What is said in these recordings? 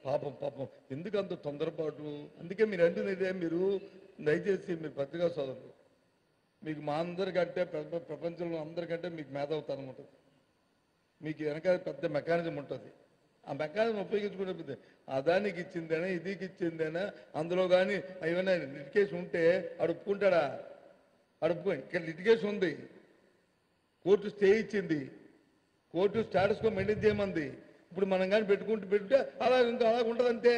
పాపం పాపం ఎందుకు అంత తొందరపాటు అందుకే మీరు అంటుంది ఇదే మీరు దయచేసి మీరు పత్రికా సోదరులు మీకు మా అందరికంటే ప్ర- ప్రపంచంలో అందరికంటే మీకు మేధావుతనం ఉంటుంది మీకు వెనక పెద్ద మెకానిజం ఉంటుంది ఆ మెకానిజం ఉపయోగించుకునే అదానికి ఇచ్చిందేనా ఇదికి ఇచ్చిందేనా అందులో కానీ ఏమైనా లిటికేషన్ ఉంటే ఆడు ఒప్పుకుంటాడా ఆడు ఒప్పుకో ఇక్కడ లిటికేషన్ ఉంది కోర్టు స్టే ఇచ్చింది కోర్టు స్టాటస్ కో మెయింటైన్ చేయమంది ఇప్పుడు మనం కానీ పెట్టుకుంటూ పెట్టుకుంటే అలా ఇంకా అలా ఉంటుంది అంతే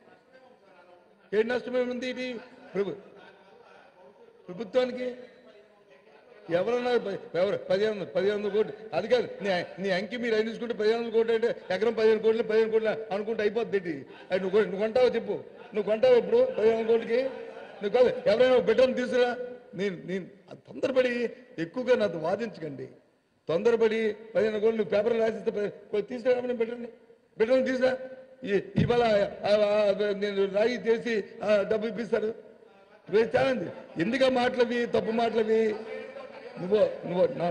ఏ నష్టమే ఉంది ఇది ప్రభు ప్రభుత్వానికి ఎవరన్నా ప- ఎవరు పదిహేను వందలు పదిహేను వందల కోట్లు అది కాదు నీ నీ అంకి మీరు అయిన తీసుకుంటే పదిహేను వందల కోట్లు అంటే ఎకరం పదిహేను కోట్లు పదిహేను కోట్లు అనుకుంటే అయిపోద్ది ఏంటి అది నువ్వు కొ- నువ్వు కొంటావో చెప్పు నువ్వు కొంటావు ఇప్పుడు పదిహేను వందల కోట్లకి నువ్వు కాదు ఎవరైనా బిడ్డను తీసుకురా నేను నేను అది తొందరపడి ఎక్కువగా నాతో వాదించకండి తొందరపడి పదిహేను కోట్లు నువ్వు పేపర్ రాసిస్తే పది- తీసుకురా నేను బిడ్డని బిడ్డను తీసుకురా ఈ- ఇవాళ ఆ, ఆ, నేను రాయి చేసి ఆ, డబ్బు ఇప్పిస్తాడు వేస్ట్ ఛాలెంజ్ ఎందుక మాటలవి తప్పు మాటలవి నువ్వు నువ్వు నా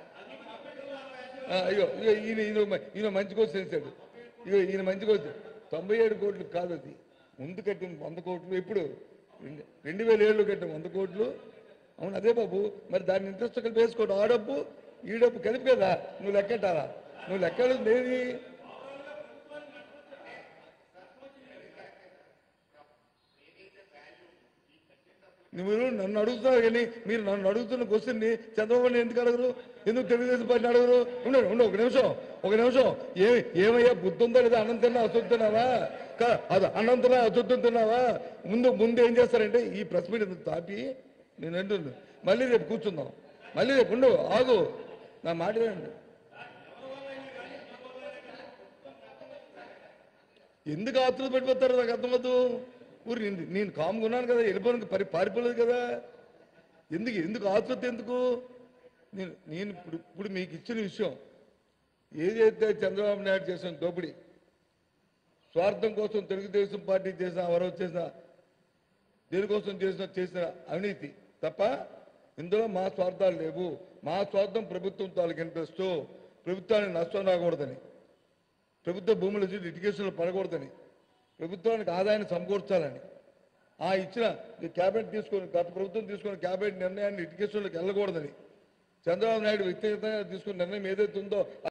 ఆ, అయ్యో ఇగో ఈయన ఈయన మ- ఈయన మంచి కోర్సు చేశాడు ఇగో ఈయన మంచి కోర్సు తొంభై ఏడు కోట్లు కాదు అది ముందు కట్టిన వంద కోట్లు ఎప్పుడు రెండు- రెండు వేల ఏళ్ళు కట్టిన వంద కోట్లు అవును అదే బాబు మరి దాన్ని ఇంట్రెస్ట్ కలిపి వేసుకోవడం ఆ డబ్బు ఈ డబ్బు కలిపి కదా నువ్వు లెక్కటారా నువ్వు లెక్కలు లేని నువ్వు నన్ను అడుగుతున్నావు కానీ మీరు నన్ను అడుగుతున్న క్వశ్చన్ని చంద్రబాబు నాయుడు ఎందుకు అడగరు ఎందుకు తెలుగుదేశం పార్టీని అడగరు ఉండండి ఉండు ఒక నిమిషం ఒక నిమిషం ఏమి ఏమయ్యా బుద్ధి ఉందా లేదా అన్నం తిన్నా అసలు తిన్నావా కా- అది అన్నం తిన్నా అశుద్ధం తిన్నావా ముందు ముందు ఏం చేస్తారంటే ఈ ప్రెస్ మీట్ ఎందుకు తాపి నేను అంటుంది మళ్ళీ రేపు కూర్చుందాం మళ్ళీ రేపు ఉండు ఆగు నా మాట వినండి ఎందుకు ఆత్రుత పడిపోతారు నాకు అర్థమవుతూ ఊరు నేను నేను కామ్గా ఉన్నాను కదా వెళ్ళిపోను పరి పారిపోలేదు కదా ఎందుకు ఎందుకు ఆత్రుత ఎందుకు నేను నేను ఇప్పుడు ఇప్పుడు మీకు ఇచ్చిన విషయం ఏదైతే చంద్రబాబు నాయుడు చేసిన దోపిడీ స్వార్థం కోసం తెలుగుదేశం పార్టీ చేసిన ఎవరో చేసిన దేనికోసం చేసిన చేసిన అవినీతి తప్ప ఇందులో మా స్వార్థాలు లేవు మా స్వార్థం ప్రభుత్వం తాలూకు ఇంట్రెస్ట్ ప్రభుత్వానికి నష్టం రాకూడదని ప్రభుత్వ భూములు వచ్చి లిటిగేషన్లో పడకూడదని ప్రభుత్వానికి ఆదాయాన్ని సమకూర్చాలని ఆ ఇచ్చిన ఈ క్యాబినెట్ తీసుకొని గత ప్రభుత్వం తీసుకున్న క్యాబినెట్ నిర్ణయాన్ని లిటిగేషన్లోకి వెళ్ళకూడదని చంద్రబాబు నాయుడు వ్యక్తిగతంగా తీసుకున్న నిర్ణయం ఏదైతే ఉందో